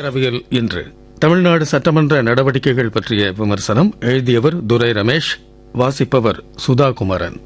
சட்டப்பேரவையில் இன்று தமிழ்நாடு சட்டமன்ற நடவடிக்கைகள் பற்றிய விமர்சனம் எழுதியவர் துரை ரமேஷ் வாசிப்பவர் சுதா குமரன்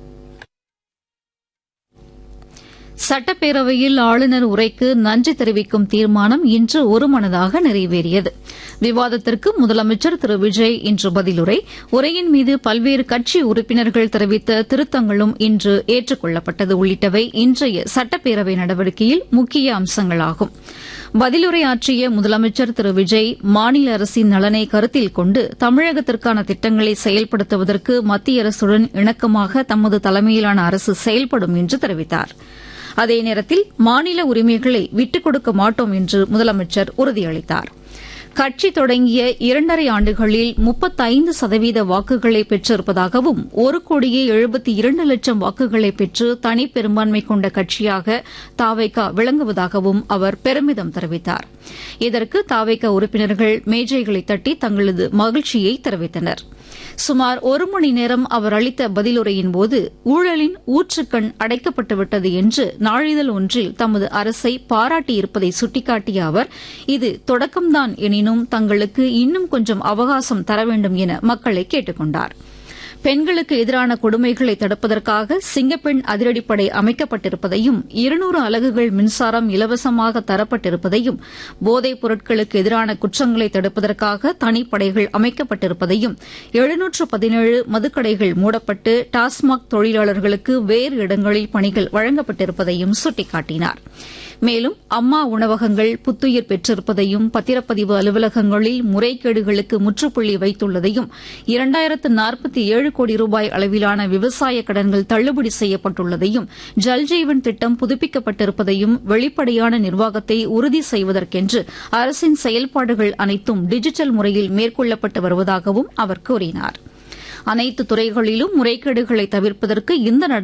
சட்டப்பேரவையில் ஆளுநர் உரைக்கு நன்றி தெரிவிக்கும் தீர்மானம் இன்று ஒருமனதாக நிறைவேறியது விவாதத்திற்கு முதலமைச்சர் திரு விஜய் இன்று பதிலுரை உரையின் மீது பல்வேறு கட்சி உறுப்பினர்கள் தெரிவித்த திருத்தங்களும் இன்று ஏற்றுக் கொள்ளப்பட்டது உள்ளிட்டவை இன்றைய சட்டப்பேரவை நடவடிக்கையில் முக்கிய அம்சங்களாகும் பதிலுரையாற்றிய முதலமைச்சர் திரு விஜய் மாநில அரசின் நலனை கருத்தில் கொண்டு தமிழகத்திற்கான திட்டங்களை செயல்படுத்துவதற்கு மத்திய அரசுடன் இணக்கமாக தமது தலைமையிலான அரசு செயல்படும் என்று தெரிவித்தாா் அதே நேரத்தில் மாநில உரிமைகளை விட்டுக் கொடுக்க மாட்டோம் என்று முதலமைச்சர் உறுதியளித்தார் கட்சி தொடங்கிய இரண்டரை ஆண்டுகளில் முப்பத்தைந்து சதவீத வாக்குகளை பெற்றிருப்பதாகவும் ஒரு கோடியே எழுபத்தி இரண்டு லட்சம் வாக்குகளை பெற்று தனிப்பெரும்பான்மை கொண்ட கட்சியாக தாவைக்கா விளங்குவதாகவும் அவர் பெருமிதம் தெரிவித்தார் இதற்கு தாவைக்கா உறுப்பினர்கள் மேஜைகளை தட்டி தங்களது மகிழ்ச்சியை தெரிவித்தனா் சுமார் ஒரு மணி நேரம் அவர் அளித்த பதிலுரையின்போது ஊழலின் ஊற்றுக்கண் அடைக்கப்பட்டுவிட்டது என்று நாளிதழ் ஒன்றில் தமது அரசை பாராட்டியிருப்பதை சுட்டிக்காட்டிய அவர் இது தொடக்கம்தான் எனினும் தங்களுக்கு இன்னும் கொஞ்சம் அவகாசம் தர வேண்டும் என மக்களை கேட்டுக் கொண்டாா் பெண்களுக்கு எதிரான கொடுமைகளை தடுப்பதற்காக சிங்கப்பெண் அதிரடிப்படை அமைக்கப்பட்டிருப்பதையும் இருநூறு அலகுகள் மின்சாரம் இலவசமாக தரப்பட்டிருப்பதையும் போதைப் பொருட்களுக்கு எதிரான குற்றங்களை தடுப்பதற்காக தனிப்படைகள் அமைக்கப்பட்டிருப்பதையும் எழுநூற்று பதினேழு மதுக்கடைகள் மூடப்பட்டு டாஸ்மாக் தொழிலாளர்களுக்கு வேறு இடங்களில் பணிகள் வழங்கப்பட்டிருப்பதையும் சுட்டிக்காட்டினார் மேலும் அம்மா உணவகங்கள் புத்துயிர் பெற்றிருப்பதையும் பத்திரப்பதிவு அலுவலகங்களில் முறைகேடுகளுக்கு முற்றுப்புள்ளி வைத்துள்ளதையும் இரண்டாயிரத்து நாற்பத்தி ஏழு கோடி ரூபாய் அளவிலான விவசாய கடன்கள் தள்ளுபடி செய்யப்பட்டுள்ளதையும் ஜல்ஜீவன் திட்டம் புதுப்பிக்கப்பட்டிருப்பதையும் வெளிப்படையான நிர்வாகத்தை உறுதி செய்வதற்கென்று அரசின் செயல்பாடுகள் அனைத்தும் டிஜிட்டல் முறையில் மேற்கொள்ளப்பட்டு வருவதாகவும் அவர் கூறினார் அனைத்து துறைகளிலும் முறைகேடுகளை தவிர்ப்பதற்கு இந்த